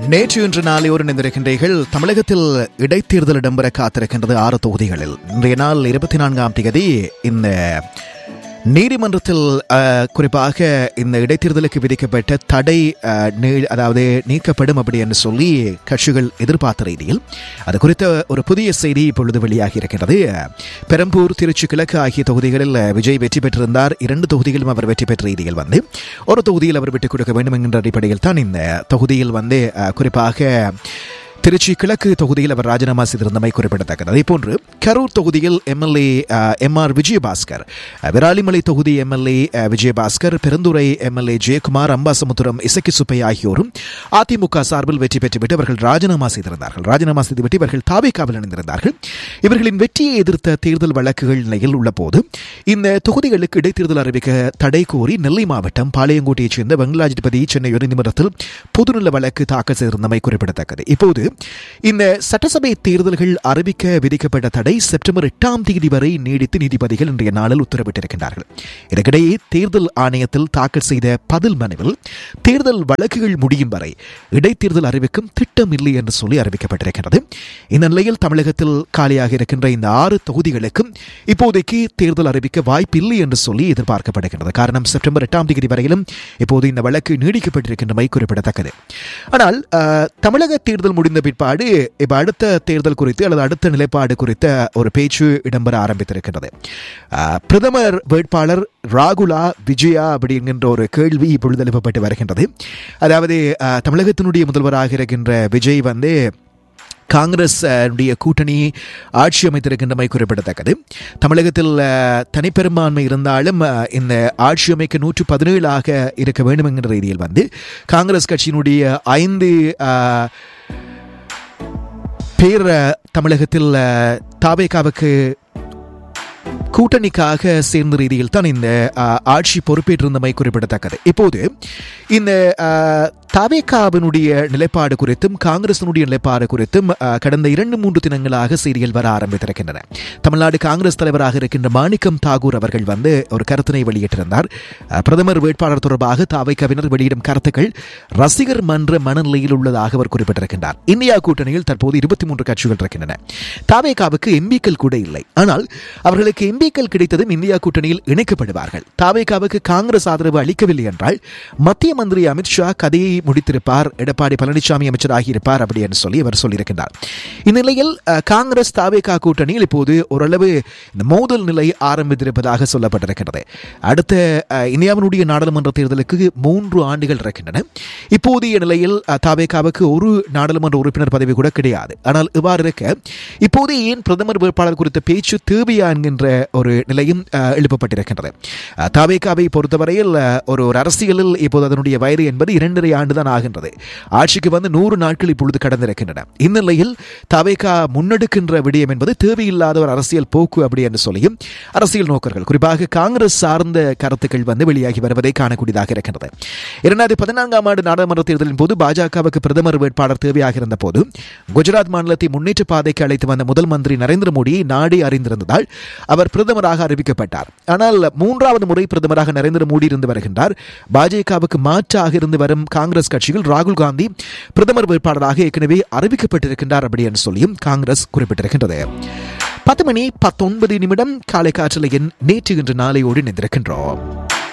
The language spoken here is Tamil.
நேற்று இன்று நாளையோடு இணைந்திருக்கின்றீர்கள் தமிழகத்தில் இடைத்தேர்தல் இடம்பெற காத்திருக்கின்றது ஆறு தொகுதிகளில் இன்றைய நாள் இருபத்தி நான்காம் தேதி இந்த நீதிமன்றத்தில் அஹ், குறிப்பாக இந்த இடைத்தேர்தலுக்கு விதிக்கப்பட்ட தடை அஹ், நீ- அதாவது நீக்கப்படும் அப்படி என்று சொல்லி கட்சிகள் எதிர்பார்த்த ரீதியில் அது குறித்த ஒரு புதிய செய்தி இப்பொழுது வெளியாகி இருக்கின்றது பெரம்பூர் திருச்சி கிழக்கு ஆகிய தொகுதிகளில் விஜய் வெற்றி பெற்றிருந்தார் இரண்டு தொகுதிகளும் அவர் வெற்றி பெற்ற ரீதியில் வந்து ஒரு தொகுதியில் அவர் விட்டுக் கொடுக்க வேண்டும் என்கின்ற அடிப்படையில் தான் இந்த தொகுதியில் வந்து அஹ், குறிப்பாக திருச்சி கிழக்கு தொகுதியில் அவர் ராஜினாமா செய்திருந்தமை குறிப்பிடத்தக்கது அதே போன்று கரூர் தொகுதியில் எம்எல்ஏ எம் ஆர் விஜயபாஸ்கர் அஹ், விராலிமலை தொகுதி எம்எல்ஏ விஜயபாஸ்கர் பெருந்துறை எம்எல்ஏ ஜெயக்குமார் அம்பாசமுத்திரம் இசக்கி சுப்பை ஆகியோரும் அதிமுக சார்பில் வெற்றி பெற்றுவிட்டு அவர்கள் ராஜினாமா செய்திருந்தார்கள் ராஜினாமா செய்துவிட்டு இவர்கள் தாவேக்காவில் இணைந்திருந்தார்கள் இவர்களின் வெற்றியை எதிர்த்த தேர்தல் வழக்குகள் நிலையில் உள்ள போது இந்த தொகுதிகளுக்கு இடைத்தேர்தல் அறிவிக்க தடை கோரி நெல்லை மாவட்டம் பாளையங்கோட்டையைச் சேர்ந்த வெங்கடாஜிபதி சென்னை உயர்நீதிமன்றத்தில் பொதுநல வழக்கு தாக்கல் செய்திருந்தமை குறிப்பிடத்தக்கது இப்போது இந்த சட்டசபை தேர்தல்கள் அறிவிக்க விதிக்கப்பட்ட தடை செப்டம்பர் எட்டாம் தேதி வரை நீடித்து நீதிபதிகள் இன்றைய நாளில் உத்தரவிட்டிருக்கின்றார்கள் இதற்கிடையே தேர்தல் ஆணையத்தில் தாக்கல் செய்த பதில் மனுவில் தேர்தல் வழக்குகள் முடியும் வரை இடைத்தேர்தல் அறிவிக்கும் திட்டம் இல்லை என்று சொல்லி அறிவிக்கப்பட்டிருக்கிறது இந்த நிலையில் தமிழகத்தில் காலியாக இருக்கின்ற இந்த ஆறு தொகுதிகளுக்கும் இப்போதைக்கு தேர்தல் அறிவிக்க வாய்ப்பில்லை என்று சொல்லி எதிர்பார்க்கப்படுகிறது காரணம் செப்டம்பர் எட்டாம் தேதி வரையிலும் இப்போது இந்த வழக்கு நீடிக்கப்பட்டிருக்கின்றமை குறிப்பிடத்தக்கது ஆனால் அஹ், தமிழக தேர்தல் முடிந்த பிற்பாடு இப்ப அடுத்த தேர்தல் குறித்து அல்லது அடுத்த நிலைப்பாடு குறித்த ஒரு பேச்சு இடம்பெற ஆரம்பித்திருக்கிறது அஹ், பிரதமர் வேட்பாளர் ராகுலா விஜயா அப்படி என்கின்ற ஒரு கேள்வி இப்பொழுது எழுப்பப்பட்டு வருகின்றது அதாவது அஹ், தமிழகத்தினுடைய முதல்வராக இருக்கின்ற விஜய் வந்து காங்கிரஸ் அஹ், உடைய கூட்டணி ஆட்சி அமைத்திருக்கின்றமை குறிப்பிடத்தக்கது தமிழகத்தில் அஹ், தனிப்பெரும்பான்மை இருந்தாலும் அஹ், இந்த ஆட்சி அமைக்க நூற்று பதினேழாக இருக்க வேண்டும் என்கிற ரீதியில் வந்து காங்கிரஸ் கட்சியினுடைய ஐந்து அஹ், பேர் அஹ், தமிழகத்தில் அஹ், தாவேகாவுக்கு கூட்டணிக்காக சேர்ந்த ரீதியில் தான் இந்த அஹ், ஆட்சி பொறுப்பேற்றிருந்தமை குறிப்பிடத்தக்கது இப்போது இந்த அஹ், தவேகாவினுடைய நிலைப்பாடு குறித்தும் காங்கிரசினுடைய நிலைப்பாடு குறித்தும் அஹ், கடந்த இரண்டு மூன்று தினங்களாக செய்திகள் வர ஆரம்பித்திருக்கின்றன தமிழ்நாடு காங்கிரஸ் தலைவராக இருக்கின்ற மாணிக்கம் தாகூர் அவர்கள் வந்து ஒரு கருத்தினை வெளியிட்டிருந்தார் அஹ், பிரதமர் வேட்பாளர் தொடர்பாக தாவேகாவினர் வெளியிடும் கருத்துக்கள் ரசிகர் மன்ற மனநிலையில் உள்ளதாக அவர் குறிப்பிட்டிருக்கின்றார் இந்தியா கூட்டணியில் தற்போது இருபத்தி மூன்று கட்சிகள் இருக்கின்றன தாவேகாவுக்கு எம்பிக்கள் கூட இல்லை ஆனால் அவர்களுக்கு எம்பிக்கள் கிடைத்ததும் இந்தியா கூட்டணியில் இணைக்கப்படுவார்கள் தாவேகாவுக்கு காங்கிரஸ் ஆதரவு அளிக்கவில்லை என்றால் மத்திய மந்திரி அமித்ஷா கதையை முடித்திருப்பார் எடப்பாடி பழனிசாமி அமைச்சராகி இருப்பார் அப்படி என்று சொல்லி அவர் சொல்லியிருக்கின்றார் இந்நிலையில் அஹ், காங்கிரஸ் தாவேகா கூட்டணியில் இப்போது ஓரளவு இந்த மோதல் நிலை ஆரம்பித்திருப்பதாக சொல்லப்பட்டிருக்கிறது அடுத்த அஹ், இந்தியாவினுடைய நாடாளுமன்ற தேர்தலுக்கு மூன்று ஆண்டுகள் இருக்கின்றன இப்போதைய நிலையில் அஹ், தாவேகாவுக்கு ஒரு நாடாளுமன்ற உறுப்பினர் பதவி கூட கிடையாது ஆனால் இவ்வாறு இருக்க இப்போது ஏன் பிரதமர் வேட்பாளர் குறித்த பேச்சு தேவையா என்கின்ற ஒரு நிலையும் அஹ், எழுப்பப்பட்டிருக்கின்றது அஹ், தாவேகாவை பொறுத்தவரையில் அஹ், ஒரு ஒரு அரசியலில் இப்போது அதனுடைய வயது என்பது இரண்டரை ஆண்டு தான் ஆகின்றது ஆட்சிக்கு வந்து நூறு நாட்கள் இப்பொழுது கடந்திருக்கின்றன இந்நிலையில் தவேகா முன்னெடுக்கின்ற விடயம் என்பது தேவையில்லாத ஒரு அரசியல் போக்கு அப்படி என்று சொல்லியும் அரசியல் நோக்கர்கள் குறிப்பாக காங்கிரஸ் சார்ந்த கருத்துக்கள் வந்து வெளியாகி வருவதை காணக்கூடியதாக இருக்கின்றது இரண்டாயிரத்தி பதினான்காம் ஆண்டு நாடாளுமன்ற தேர்தலின் போது பாஜகவுக்கு பிரதமர் வேட்பாளர் தேவையாக இருந்த போது குஜராத் மாநிலத்தை முன்னேற்ற பாதைக்கு அழைத்து வந்த முதல் மந்திரி நரேந்திர மோடியை நாடே அறிந்திருந்ததால் அவர் பிரதமராக அறிவிக்கப்பட்டார் ஆனால் மூன்றாவது முறை பிரதமராக நரேந்திர மோடி இருந்து வருகின்றார் பாஜகவுக்கு மாற்றாக இருந்து வரும் காங்கிரஸ் கட்சியில் ராகுல் காந்தி பிரதமர் வேட்பாளராக ஏற்கனவே அறிவிக்கப்பட்டிருக்கின்றார் அப்படி என்று சொல்லியும் காங்கிரஸ் குறிப்பிட்டிருக்கின்றது பத்து மணி பத்தொன்பது நிமிடம் காலை காற்றலையின் நேற்று இன்று நாளையோடு இணைந்திருக்கின்றோம்